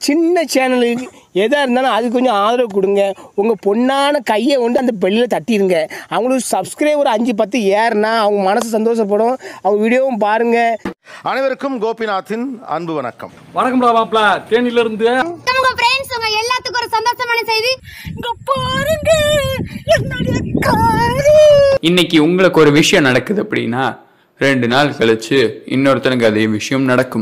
சின்ன சேனலுக்கு எதாக இருந்தாலும் அது கொஞ்சம் ஆதரவு கொடுங்க உங்கள் பொண்ணான கையை கொண்டு அந்த பெல்லில் தட்டிடுங்க அவங்களுக்கு சப்ஸ்கிரைபர் அஞ்சு பத்து ஏறுனா அவங்க மனசு சந்தோஷப்படும் அவங்க வீடியோவும் பாருங்கள் அனைவருக்கும் கோபிநாத்தின் அன்பு வணக்கம் வணக்கம்டா மாப்ள தேனில இருந்து உங்க ஃப்ரெண்ட்ஸ் உங்க எல்லாத்துக்கும் ஒரு சந்தோஷமான செய்தி இங்க பாருங்க என்னுடைய காரு இன்னைக்கு உங்களுக்கு ஒரு விஷயம் நடக்குது அப்படின்னா ரெண்டு நாள் கழிச்சு இன்னொருத்தனுக்கு அதே விஷயம் நடக்கும்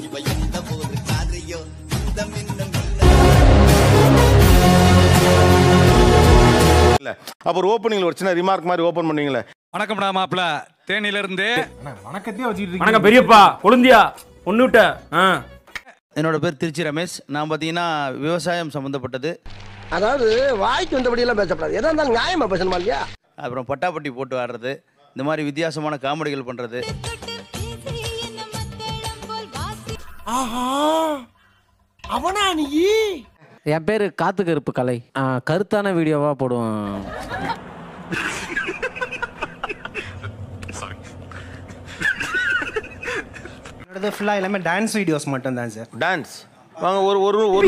இல்ல அப்போ ஒரு ஓப்பனிங்ல ஒரு சின்ன ரிமார்க் மாதிரி ஓப்பன் பண்ணுவீங்களே வணக்கம்டா மாப்ள தேனில இருந்து வணக்கம் பெரியப்பா கொழுந்தியா ஒன்னுட்ட என்னோட பேர் திருச்சி ரமேஷ் நான் பார்த்தீங்கன்னா விவசாயம் சம்மந்தப்பட்டது அதாவது வாய்க்கு வந்தபடியெல்லாம் பேசக்கூடாது எதாக இருந்தாலும் நியாயமா பேசணுமா இல்லையா அப்புறம் பட்டாப்பட்டி போட்டு ஆடுறது இந்த மாதிரி வித்தியாசமான காமெடிகள் பண்ணுறது என் பேர் காத்து கருப்பு கலை ஆ, கருத்தான வீடியோவா போடுவேன் என்னோடது ஃபுல்லாக எல்லாமே டான்ஸ் வீடியோஸ் மட்டும் தான் சார் டான்ஸ் வாங்க ஒரு ஒரு ஒரு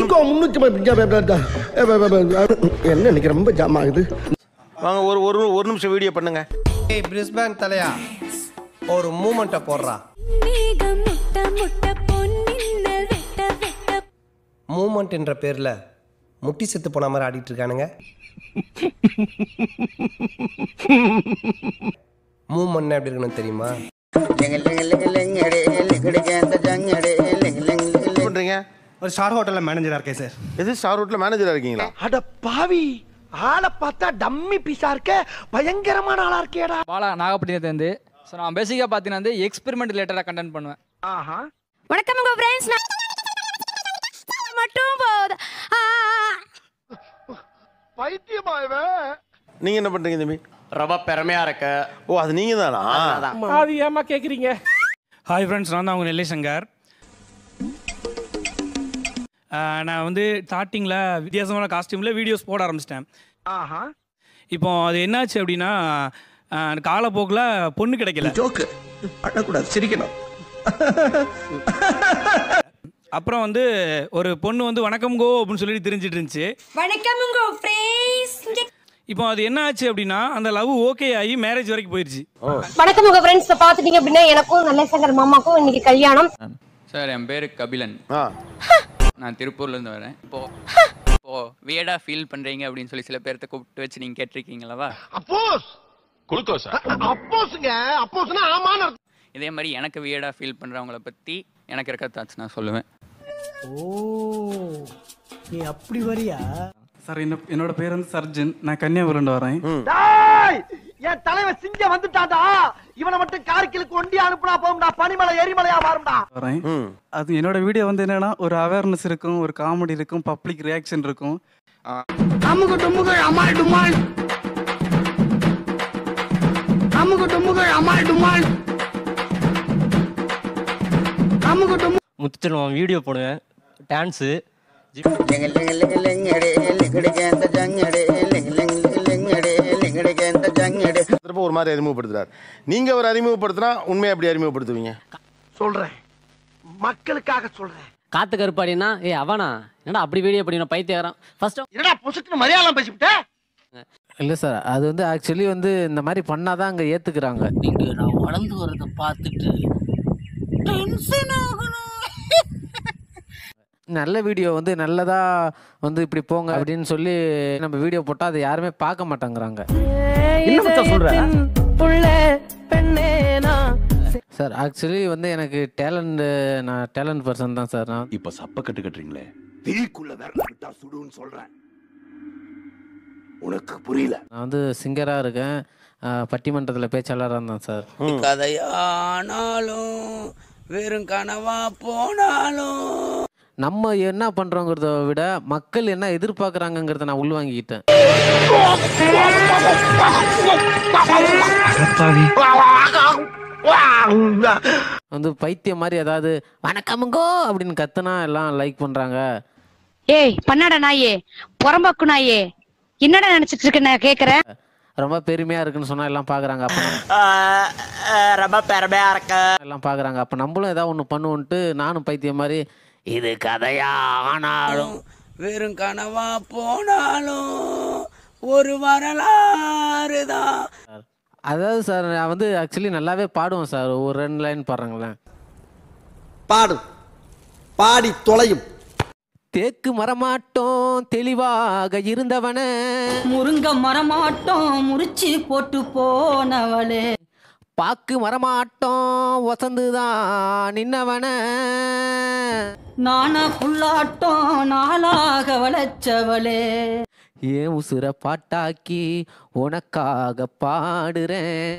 என்ன இன்னைக்கு ரொம்ப ஜாம் ஆகுது வாங்க ஒரு ஒரு ஒரு நிமிஷம் வீடியோ பண்ணுங்க ஏய் பிரிஸ்பேன் தலையா ஒரு மூமெண்ட்டை போடுறா மேகம் முட்ட முட்ட பொன்னின்னல் வெட்ட வெட்ட மூமெண்ட் என்ற பேரில் முட்டி செத்து போன மாதிரி ஆடிட்டு இருக்கானுங்க மூமெண்ட் எப்படி இருக்கணும் தெரியுமா என்ன பண்றீங்க ஒரு ஸ்டார் ஹோட்டலில் மேனேஜராக இருக்கேன் சார் எது ஸ்டார் ரோட்ல மேனேஜரா இருக்கீங்களா அட பாவி ஆளை பார்த்தா டம்மி பீஸா இருக்க பயங்கரமான ஆளா இருக்கேடா பாலா நாகப்பட்டினத்துலேருந்து ஸோ நான் பேசிக்காக பார்த்தீங்கன்னா வந்து எக்ஸ்பெரிமெண்ட் ரிலேட்டடாக கண்டென்ட் பண்ணுவேன் ஆஹா வணக்கம் உங்க ஃப்ரெண்ட்ஸ் மட்டும் போது பைத்தியமா இவன் நீங்க என்ன பண்றீங்க தம்பி ரொம்ப பெருமையாக இருக்க ஓ அது நீங்க தானா அது ஏமா கேக்குறீங்க ஹாய் ஃப்ரெண்ட்ஸ் நான் தான் உங்க நெல்லை சங்கர் ஆஹ் நான் வந்து ஸ்டார்டிங்கில் வித்தியாசமான காஸ்டியூமில் வீடியோஸ் போட ஆரம்பிச்சிட்டேன் ஆஹா இப்போ அது என்னாச்சு அப்படின்னா ஆஹ் காலப்போக்கில் பொண்ணு கிடைக்கல ஜோக்கு அழக்கூடாது சிரிக்கணும் அப்புறம் வந்து ஒரு பொண்ணு வந்து வணக்கம் கோ அப்படின்னு சொல்லிட்டு தெரிஞ்சிட்டு இருந்துச்சு வணக்கம் உங்க ஃப்ரெண்ட்ஸ் இப்போ அது என்ன ஆச்சு அப்படின்னா அந்த லவ் ஓகே ஆகி மேரேஜ் வரைக்கும் போயிடுச்சு வணக்கம் உங்க ஃப்ரெண்ட்ஸ் பாத்துட்டீங்க அப்படின்னா எனக்கும் நல்ல சங்கர் மாமாக்கும் இன்னைக்கு கல்யாணம் சார் என் பேர் கபிலன் ஆ நான் திருப்பூர்லேருந்து வரேன் இப்போ இப்போ வியடா ஃபீல் பண்ணுறீங்க அப்படின்னு சொல்லி சில பேர்த்த கூப்பிட்டு வச்சு நீங்கள் கேட்டிருக்கீங்களவா அப்போஸ் குளுக்கோஸ் அப்போஸ்ங்க அப்போஸ்னா ஆமான்னு அர்த்தம். இதே மாதிரி எனக்கு வியடா ஃபீல் பண்ணுறவங்கள பற்றி எனக்கு இருக்க தாட்ஸ் நான் சொல்லுவேன் நீ அப்படி வரியா சார் என்ன என்னோட பேர் வந்து சர்ஜன் நான் கன்னியாகுமரிந்து வரேன் டேய் என் தலைவன் சிங்கம் வந்துட்டாடா இவனை மட்டும் கார்கிலுக்கு ஒண்டி அனுப்புனா போகும்டா பனிமலை எரிமலையா மாறும்டா வரேன் ம் அது என்னோட வீடியோ வந்து என்னன்னா ஒரு அவேர்னஸ் இருக்கும் ஒரு காமெடி இருக்கும் பப்ளிக் ரியாக்ஷன் இருக்கும் அமுக டுமுக அமால் டுமால் அமுக டுமுக அமால் டுமால் அமுக டுமுக முத்துச்செல்வம் வீடியோ போடுவேன் டான்ஸு திரும்ப ஒரு மாதிரி அறிமுகப்படுத்துறாரு நீங்க ஒரு அறிமுகப்படுத்தினா உண்மையை எப்படி அறிமுகப்படுத்துவீங்க சொல்றேன் மக்களுக்காக சொல்றேன் காத்து கருப்பாடினா ஏ அவனா என்னடா அப்படி வீடியோ படிக்கணும் பைத்தியாரம் ஃபர்ஸ்ட் என்னடா பொசுக்குன்னு மலையாளம் பேசிவிட்ட இல்லை சார் அது வந்து ஆக்சுவலி வந்து இந்த மாதிரி பண்ணாதான் அங்கே ஏற்றுக்கிறாங்க இங்கே நான் வளர்ந்து வரதை பார்த்துட்டு நல்ல வீடியோ வந்து நல்லதா வந்து இப்படி போங்க அப்படின்னு சொல்லி நம்ம வீடியோ போட்டால் அதை யாருமே பார்க்க மாட்டேங்கிறாங்க என்ன மச்சான் சொல்ற சார் ஆக்சுவலி வந்து எனக்கு டேலண்ட் நான் டேலண்ட் பர்சன் தான் சார் நான் இப்போ சப்ப கட்டு கட்டுறீங்களே தீக்குள்ள விரல விட்டா சுடுன்னு சொல்றேன் உனக்கு புரியல நான் வந்து சிங்கராக இருக்கேன் ஆஹ் பட்டிமன்றத்தில் பேச்சாளராக இருந்தேன் சார் கதையானாலும் வெறும் கனவா போனாலும் நம்ம என்ன பண்ணுறோங்கிறத விட மக்கள் என்ன எதிர்பார்க்குறாங்கங்கிறத நான் உள்வாங்கிக்கிட்டேன் வந்து பைத்தியம் மாதிரி ஏதாவது வணக்கமுங்கோ அப்படின்னு கத்துனா எல்லாம் லைக் பண்ணுறாங்க ஏய் பண்ணாடா நாயே புறம்போக்கு நாயே என்னடா நினைச்சிட்டு இருக்க நான் கேக்குறேன் ரொம்ப பெருமையாக இருக்குன்னு சொன்னால் எல்லாம் பார்க்குறாங்க அப்போ ரொம்ப பெருமையா இருக்க எல்லாம் பார்க்குறாங்க அப்போ நம்மளும் ஏதாவது ஒன்று பண்ணுவோன்ட்டு நானும் பைத்தியம் மாதிரி இது கதையா ஆனாலும் வெறும் கனவா போனாலும் ஒரு வரலாறு தான் அதாவது சார் நான் வந்து ஆக்சுவலி நல்லாவே பாடுவேன் சார் ஒரு ரெண்டு லைன் பாடுறேங்களேன் பாடு பாடி தொலையும் தேக்கு மரமாட்டோம் தெளிவாக இருந்தவன முருங்க மரமாட்டோம் முறிச்சு போட்டு போனவளே பாக்கு மரமாட்டோம் வசந்துதான் நின்னவன நானா புல்லாட்டம் நாளாக வளச்சவளே ஏன் உசுர பாட்டாக்கி உனக்காக பாடுறேன்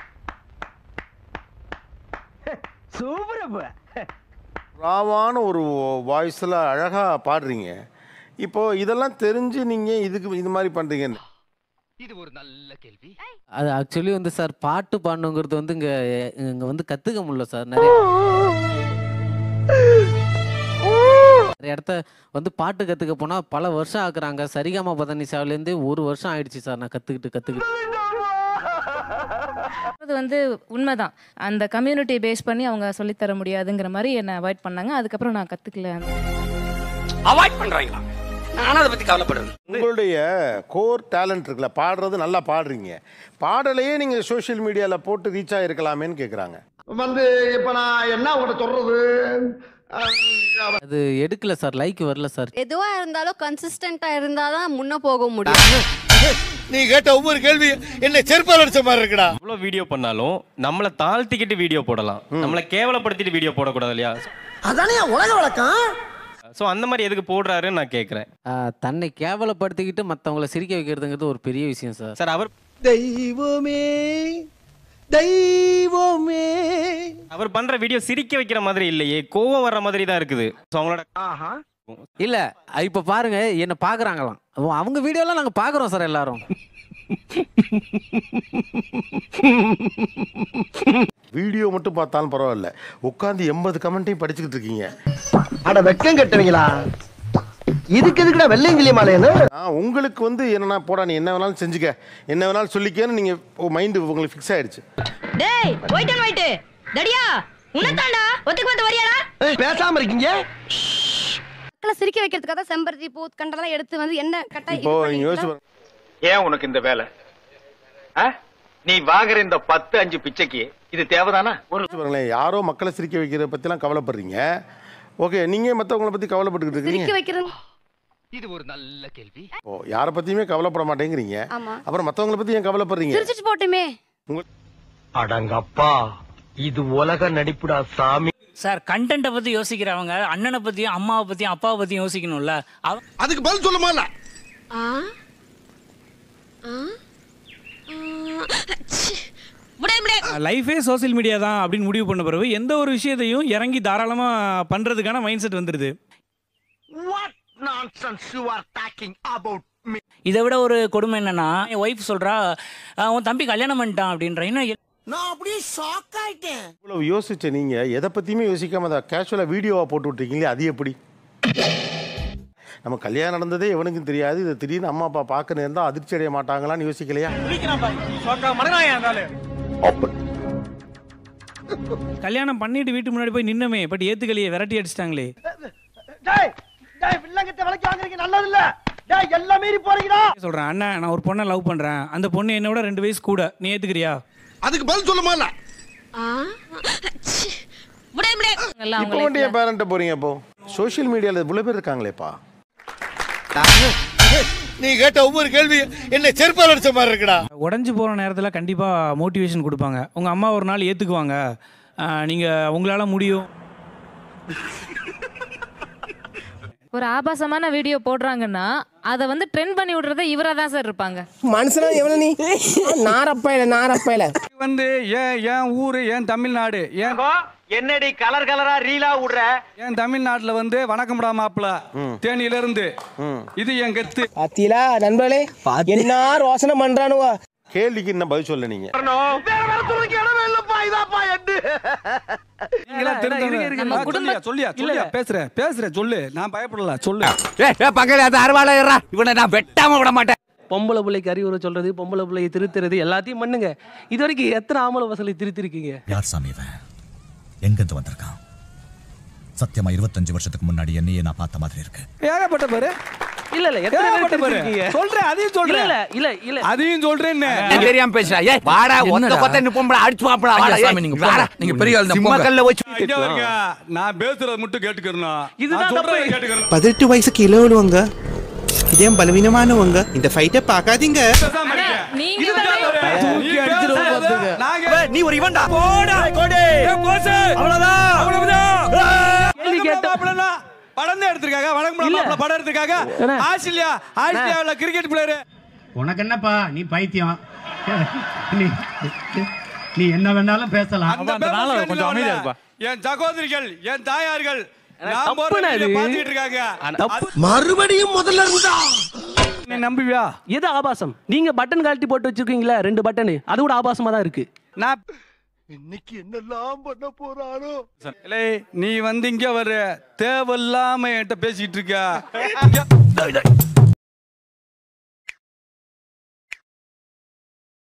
ராவான ஒரு வாய்ஸில் அழகாக பாடுறீங்க இப்போ இதெல்லாம் தெரிஞ்சு நீங்கள் இதுக்கு இது மாதிரி பண்ணுறீங்கன்னு அது ஆக்சுவலி வந்து சார் பாட்டு பாடணுங்கிறது வந்து இங்க இங்க வந்து கத்துக்க முடியல சார் நிறைய நிறைய இடத்த வந்து பாட்டு கத்துக்க போனா பல வருஷம் ஆக்குறாங்க சரிகமா பதனிசாவிலேருந்தே ஒரு வருஷம் ஆயிடுச்சு சார் நான் கத்துக்கிட்டு கத்துக்கிட்டு அது வந்து உண்மைதான் அந்த கம்யூனிட்டி பேஸ் பண்ணி அவங்க சொல்லித்தர முடியாதுங்கிற மாதிரி என்னை அவாய்ட் பண்ணாங்க அதுக்கப்புறம் நான் கற்றுக்கல அவாய்ட் பண்றாங்களா நானும் அதை பத்தி கவலைப்படுறேன் உங்களுடைய கோர் டேலண்ட் இருக்குல்ல பாடுறது நல்லா பாடுறீங்க பாடலையே நீங்கள் சோஷியல் மீடியாவில் போட்டு ரீச் ஆகிருக்கலாமேன்னு கேட்குறாங்க வந்து இப்ப நான் என்ன உங்கள்ட்ட சொல்றது அது எடுக்கல சார் லைக் வரல சார் எதுவா இருந்தாலும் கன்சிஸ்டண்டா இருந்தாதான் முன்ன போக முடியும் நீ கேட்ட ஒவ்வொரு கேள்வி என்ன செருப்பால் அடிச்ச மாதிரி இருக்குடா எவ்வளோ வீடியோ பண்ணாலும் நம்மளை தாழ்த்திக்கிட்டு வீடியோ போடலாம் நம்மளை கேவலப்படுத்திட்டு வீடியோ போடக்கூடாது இல்லையா அதானே உலக வழக்கம் ஸோ அந்த மாதிரி எதுக்கு போடுறாருன்னு நான் கேட்குறேன் ஆஹ், தன்னை கேவலப்படுத்திக்கிட்டு மற்றவங்கள சிரிக்க வைக்கிறதுங்கிறது ஒரு பெரிய விஷயம் சார் சார் அவர் தெய்வமே தெய்வமே அவர் பண்ற வீடியோ சிரிக்க வைக்கிற மாதிரி இல்லையே கோவம் வர்ற மாதிரி தான் இருக்குது ஸோ அவங்களோட இல்ல இப்ப பாருங்க என்ன பாக்குறாங்களாம் அவ- அவங்க வீடியோலாம் நாங்க பாக்குறோம் சார் எல்லாரும் வீடியோ மட்டும் பார்த்தாலும் பரவாயில்ல உட்காந்து எண்பது கமெண்ட்டையும் படிச்சுக்கிட்டு இருக்கீங்க அட வெக்கம் கட்டுவீங்களா இதுக்கு எதுக்குடா வெள்ளையங்கிலி மாலையன்னு ஆ உங்களுக்கு வந்து என்னன்னா போடா நீ என்ன வேணாலும் செஞ்சுக்க என்ன வேணாலும் சொல்லிக்கன்னு நீங்கள் மைண்டு உங்களுக்கு ஃபிக்ஸ் ஆயிடுச்சு டேய் ஒயிட் அண்ட் ஒயிட் தடியா உன்னதாண்டா ஒத்துக்கு வந்து வரியாடா பேசாம இருக்கீங்க மக்களை சிரிக்க வைக்கிறதுக்காக தான் செம்பருத்தி பூ கண்டதெல்லாம் எடுத்து வந்து என்ன கட்டாய் இப்போ நீங்க யோசிச்சு பாருங்க. ஏன் உனக்கு இந்த வேலை ஆ? நீ வாங்குற இந்த பத்து அஞ்சு பிச்சைக்கு இது தேவைதானா யோசிச்சு பாருங்களேன் யாரோ மக்களை சிரிக்க வைக்கிறத பற்றிலாம் கவலைப்படுறீங்க ஓகே நீங்கள் மற்றவங்கள பற்றி கவலைப்பட்டுக்கிட்டு சிரிக்க இருக்கீங்க வைக்கிறது இது ஒரு நல்ல கேள்வி ஓ யாரை பற்றியுமே கவலைப்பட மாட்டேங்கிறீங்க ஆமா அப்புறம் மற்றவங்கள பற்றி ஏன் கவலைப்படுறீங்க சிரிச்சிட்டு போட்டுமே அடங்கப்பா இது உலக நடிப்புடா சாமி சார் கண்டென்ட்டை பற்றி யோசிக்கிறவங்க அண்ணனை பற்றியும் அம்மாவை பற்றியும் அப்பாவை பற்றியும் யோசிக்கணும்ல அவ- அதுக்கு பதில் சொல்லுமா இல்ல லைஃபே சோஷியல் மீடியா தான் அப்படின்னு முடிவு பண்ண பிறகு எந்த ஒரு விஷயத்தையும் இறங்கி தாராளமாக பண்ணுறதுக்கான மைண்ட் செட் வந்துடுது what nonsense you are talking about me இதை விட ஒரு கொடுமை என்னன்னா என் ஒய்ஃப் சொல்றா "அஹ், உன் தம்பி கல்யாணம் பண்ணிட்டான் அப்படின்ற இன்னும் எ- நான் அப்படியே ஷாக் ஆயிட்டேன் இவ்வளவு யோசிச்ச நீங்கள் எதை பற்றியுமே யோசிக்காம அதை கேஷுவலாக வீடியோவாக போட்டு விட்ருக்கீங்களே அது எப்படி நம்ம கல்யாணம் நடந்ததே எவனுக்கும் தெரியாது இதை திடீர்னு அம்மா அப்பா பார்க்க நேர்ந்தால் அதிர்ச்சி அடைய மாட்டாங்களான்னு யோசிக்கலையா கல்யாணம் பண்ணிட்டு வீட்டு முன்னாடி போய் நின்னமே பட் ஏத்துக்கலையே விரட்டி அடிச்சிட்டாங்களே டேய் டேய் வில்லங்கத்தை விலைக்கு வாங்குறீங்க நல்லது இல்ல டேய் எல்லாம் மீறி போறீங்கடா சொல்கிறேன் அண்ணன் நான் ஒரு பொண்ணை லவ் பண்ணுறேன் அந்த பொண்ணு என்னோட ரெண்டு வயசு கூட நீ ஏற்றுக்கிறியா அதுக்கு பதில் சொல்லுமா இல்ல இப்போ மட்டும் என் பேரண்ட்டை போறீங்க இப்போ சோஷியல் மீடியாவில் இவ்வளோ பேர் இருக்காங்களேப்பா நீ கேட்ட ஒவ்வொரு கேள்வி என்ன செருப்பால் அடிச்ச மாதிரி இருக்குடா உடஞ்சி போகிற நேரத்தில் கண்டிப்பாக மோட்டிவேஷன் கொடுப்பாங்க உங்கள் அம்மா ஒரு நாள் ஏற்றுக்குவாங்க நீங்கள் உங்களால் முடியும் ஒரு ஆபாசமான வீடியோ போடுறாங்கன்னா அதை வந்து ட்ரெண்ட் பண்ணி விடுறதே இவராக தான் சார் இருப்பாங்க மனுஷனா எவ்வளோ நீ நாரப்பையில நாரப்பையில வந்து ஏன் என் ஊரு ஏன் தமிழ்நாடு ஏன் என்னடி கலர் கலரா ரீலா விடுற என் தமிழ்நாட்டுல வந்து வணக்கம்டா மாப்பிள தேனியில இருந்து இது என் கெத்து பாத்தீங்களா நண்பர்களே என்ன ரோசனை பண்றானுவா கேள்விக்கு என்ன பதில் சொல்ல நீங்க வேற வேற சொல்றதுக்கு இடமே இல்லப்பா இதாப்பா எட்டு நீங்களா திருந்தவங்க. நம்ம ஆ, குடும்ப- சொல்லியா சொல்லியா இல்ல, சொல்லியா இல்ல. பேசுறேன் பேசுறேன் சொல்லு நான் பயப்படல சொல்லு பக்கத்துல அறுவாளா இவனை நான் வெட்டாம விட மாட்டேன் பொம்பளை பிள்ளைக்கு அறிவுரை சொல்றது பொம்பளை பிள்ளையை திருத்துறது எல்லாத்தையும் பண்ணுங்க இது வரைக்கும் எத்தனை ஆம்பளை வசதி திருத்திருக்கீங்க யார் சாமி இவன் எங்கிருந்து வந்திருக்கான் சத்தியமா இருபத்தஞ்சு வருஷத்துக்கு முன்னாடி என்னையே நான் பார்த்த மாதிரி இருக்கு ஏகப்பட்ட பேரு இல்ல இல்ல எத்தனை பேர் ஏகப்பட்ட பேரு. தெரிஞ்சிருக்கீங்க? சொல்றேன், அதையும் சொல்றேன். இல்ல இல்ல இல்ல அதையும் சொல்றேன்னு தெரியாம பேசுறா ஏய் வாடா ஒத்த கொத்த நிப்போம்டா அடிச்சு வாப்படா வாடா ஐயா, சாமி, நீங்க போங்க. வாடா நீங்க பெரிய ஆள் தான், சிம்ம போங்க. கல்ல வச்சு இங்க பாருங்க, நான் பேசுறத மட்டும் கேட்டுக்கிறணும் இதுதான் நான் சொல்றதை தப்பு. கேட்டுக்கிறணும் பதினெட்டு வயசு கீழே உள்ளவங்க இதே பலவீனமானவங்க இந்த ஃபைட்டை பார்க்காதீங்க நீங்க தூக்கி அடிச்சிருவோம் பாத்துக்க. நாங்க நீ ஒரு இவன்டா போடா கோடி அவ்வளவுதான் அவ்வளவுதான் கேள்வி கேட்ட- மாப்பிள்ளனா படம் தான் எடுத்திருக்காங்க வணக்கம் இல்ல. மாப்பிள்ள படம் எடுத்திருக்காங்க அண்ணா. ஆஸ்திரேலியா ஆஸ்திரேலியாவில் கிரிக்கெட் பிளேயர் உனக்கு என்னப்பா நீ பைத்தியம் நீ நீ என்ன வேணாலும் பேசலாம் அந்த famous கொஞ்சம் அமைதியா இருப்பா என் சகோதரிகள் என் தாயார்கள் நான் தப்புண்ணா போற இது. வீடியோ பார்த்துட்டு இருக்காங்க தப்பு. மறுபடியும் முதல்ல இருந்தா நீ நம்புவியா எது ஆபாசம் நீங்க பட்டன் கழட்டி போட்டு வச்சிருக்கீங்களா ரெண்டு பட்டன் அது கூட ஆபாசமா தான் இருக்கு நான் இன்னைக்கு என்னெல்லாம் பண்ண போறாரோ இல்லை நீ வந்து இங்க வர தேவையில்லாம என்கிட்ட பேசிட்டு இருக்க இங்க-